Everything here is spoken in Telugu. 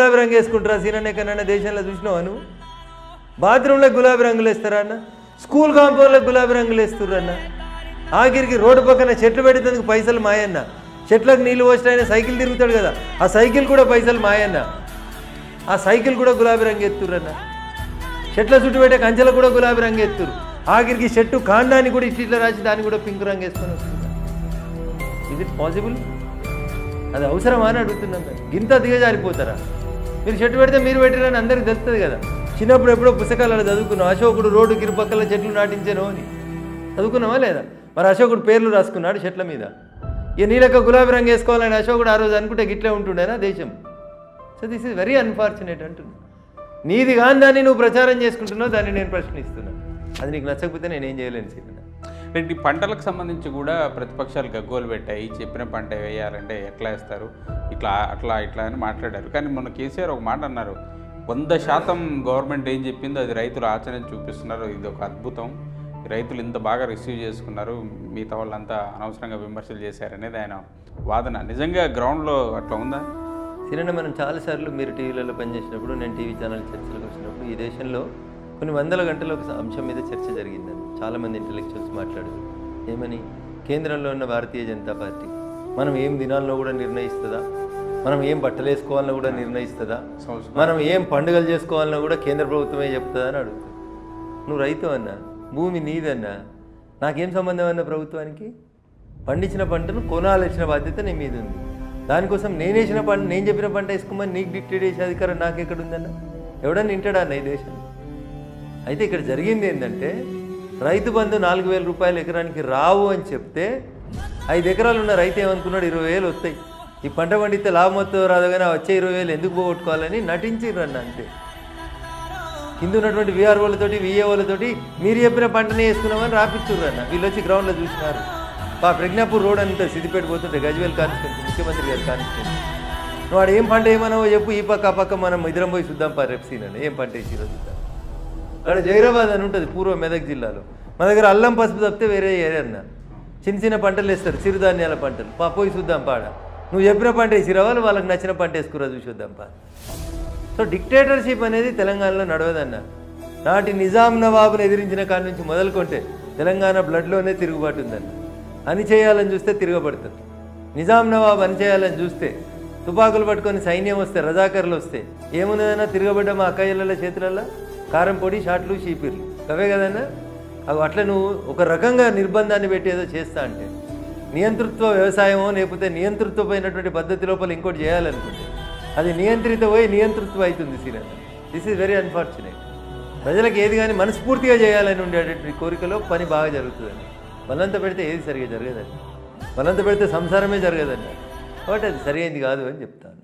గులాబీ రంగు వేసుకుంటారా సీనన్న ఎక్కడన్నా దేశంలో చూసినావా నువ్వు బాత్రూంలో గులాబీ రంగులు వేస్తారా అన్న స్కూల్ కాంపౌండ్లో గులాబీ రంగులు వేస్తుర్రు అన్న ఆఖరికి రోడ్డు పక్కన చెట్లు పెట్టేందుకు పైసలు మాయన్న చెట్లకు నీళ్ళు పోసిన ఆయన సైకిల్ తిరుగుతాడు కదా ఆ సైకిల్ కూడా పైసలు మాయన్న ఆ సైకిల్ కూడా గులాబీ రంగు ఎత్తుర్రన్న చెట్ల చుట్టూ పెట్టే కంచెలు కూడా గులాబీ రంగు ఎత్తురు ఆఖరికి చెట్టు కాండాన్ని కూడా ఇట్లా రాసి దాన్ని కూడా పింక్ రంగు వేసుకొని వస్తుంది ఇది ఇట్ పాసిబుల్ అది అవసరమా అని అడుగుతున్నాం మేము గింత దిగజారిపోతారా మీరు చెట్టు పెడితే మీరు పెట్టిరని అందరికీ తెలుస్తుంది కదా చిన్నప్పుడు ఎప్పుడో పుస్తకాలలో చదువుకున్నాం అశోకుడు రోడ్డు కిరుపక్కల చెట్లు నాటించాను అని చదువుకున్నావా లేదా మరి అశోకుడు పేర్లు రాసుకున్నాడు చెట్ల మీద ఇక నీలక గులాబీ రంగు వేసుకోవాలని అశోకుడు ఆ రోజు అనుకుంటే గిట్లే ఉంటుండేనా దేశం so this is very unfortunate అంటున్నా నీది కాని దాన్ని నువ్వు ప్రచారం చేసుకుంటున్నావు దాన్ని నేను ప్రశ్నిస్తున్నాను అది నీకు నచ్చకపోతే నేనేం చేయలేను సీన రెడ్డి పంటలకు సంబంధించి కూడా ప్రతిపక్షాలు గగ్గోలు పెట్టాయి చెప్పిన పంట వేయాలంటే ఎట్లా వేస్తారు ఇట్లా అట్లా ఇట్లా అని మాట్లాడారు కానీ మొన్న కేసీఆర్ ఒక మాట అన్నారు వంద శాతం గవర్నమెంట్ ఏం చెప్పిందో అది రైతులు ఆచరణ చూపిస్తున్నారు ఇది ఒక అద్భుతం ఈ రైతులు ఇంత బాగా రిసీవ్ చేసుకున్నారు మిగతా వాళ్ళంతా అనవసరంగా విమర్శలు చేశారనేది ఆయన వాదన నిజంగా గ్రౌండ్లో అట్లా ఉందా సినిమా మనం చాలాసార్లు మీరు టీవీలలో పనిచేసినప్పుడు నేను టీవీ ఛానల్ చర్చలకు వచ్చినప్పుడు ఈ దేశంలో కొన్ని వందల గంటల ఒక అంశం మీద చర్చ జరిగిందని చాలామంది ఇంటలెక్చువల్స్ మాట్లాడారు ఏమని కేంద్రంలో ఉన్న భారతీయ జనతా పార్టీ మనం ఏం దినాల్లో కూడా నిర్ణయిస్తుందా మనం ఏం బట్టలు వేసుకోవాలన్నా కూడా నిర్ణయిస్తుందా సంవత్సరం. మనం ఏం పండుగలు చేసుకోవాలన్నా కూడా కేంద్ర ప్రభుత్వమే చెప్తుందా అని అడుగుతుంది నువ్వు రైతు అన్నా భూమి నీదన్నా నాకేం సంబంధం అన్న ప్రభుత్వానికి పండించిన పంటను కొనాల్సిన బాధ్యత నీ మీద ఉంది దానికోసం నేను వేసిన పంట నేను చెప్పిన పంట వేసుకోమని నీకు డిక్టేట్ చేసే అధికారం నాకు ఎక్కడ ఉందన్న ఎవడన్నా వింటాడా అన్న ఈ దేశంలో అయితే ఇక్కడ జరిగింది ఏంటంటే రైతు బంధు నాలుగు వేల రూపాయలు ఎకరానికి రావు అని చెప్తే ఐదు ఎకరాలు ఉన్న రైతు ఏమనుకున్నాడు ఇరవై వేలు వస్తాయి ఈ పంట పండితే లాభం వస్తుందో రాదో కానీ ఆ వచ్చే ఇరవై వేలు ఎందుకు పోగొట్టుకోవాలని నటించిర్రన్న అంతే కింద ఉన్నటువంటి విఆర్ఓలతోటి విఏఓలతోటి మీరు చెప్పిన పంటనే వేసుకున్నామని రాపిస్తుర్రు అన్న వీళ్ళు వచ్చి గ్రౌండ్లో చూసినారు పా ప్రజ్ఞాపూర్ రోడ్ అని ఉంటుంది సిద్దిపేట పోతుంటే గజ్వేల్ కాన్స్టిట్యూన్సీ ముఖ్యమంత్రి గారి కాన్స్టిట్యూన్సీ నువ్వు వాడు ఏం పంట ఏమన్నావో చెప్పు ఈ పక్క ఆ పక్క మనం ఇద్దరం పోయి చూద్దాం పా రేపు సీన్ ఏం పంట వేసిరో చూద్దాం అక్కడ జైరాబాద్ అని ఉంటుంది పూర్వ మెదక్ జిల్లాలో మా దగ్గర అల్లం పసుపు తప్పితే వేరే ఏరియా అన్న చిన్న చిన్న పంటలు వేస్తారు చిరుధాన్యాల పంటలు పా పోయి చూద్దాం పాడ నువ్వు చెప్పిన పంట వేసిరా వాళ్ళు వాళ్ళకి నచ్చిన పంట వేసుకురా చూసొద్దాం పా సో డిక్టేటర్షిప్ అనేది తెలంగాణలో నడవదన్న నాటి నిజాం నవాబును ఎదిరించిన కాడి నుంచి మొదలుకొంటే తెలంగాణ బ్లడ్లోనే తిరుగుబాటు ఉందన్న అని చేయాలని చూస్తే తిరగబడుతుంది నిజాం నవాబ్ అని చేయాలని చూస్తే తుపాకులు పట్టుకొని సైన్యం వస్తే రజాకర్లు వస్తే ఏమున్నదన్నా తిరగబడ్డ మా అక్కయ్యల చేతులలో కారం పొడి షాట్లు షీపీర్లు అవే కదన్నా అవి అట్లా నువ్వు ఒక రకంగా నిర్బంధాన్ని పెట్టి ఏదో చేస్తా అంటే నియంతృత్వ వ్యవసాయమో లేకపోతే నియంతృత్వమైనటువంటి పద్ధతి లోపల ఇంకోటి చేయాలనుకుంటే అది నియంత్రిత పోయి నియంతృత్వం అవుతుంది సీరియల్ దిస్ ఈజ్ వెరీ అన్ఫార్చునేట్ ప్రజలకు ఏది కానీ మనస్ఫూర్తిగా చేయాలని ఉండేటటువంటి కోరికలో పని బాగా జరుగుతుందని బలంత పెడితే ఏది సరిగా జరగదండి బలంత పెడితే సంసారమే జరగదండి కాబట్టి అది సరైనది కాదు అని చెప్తాను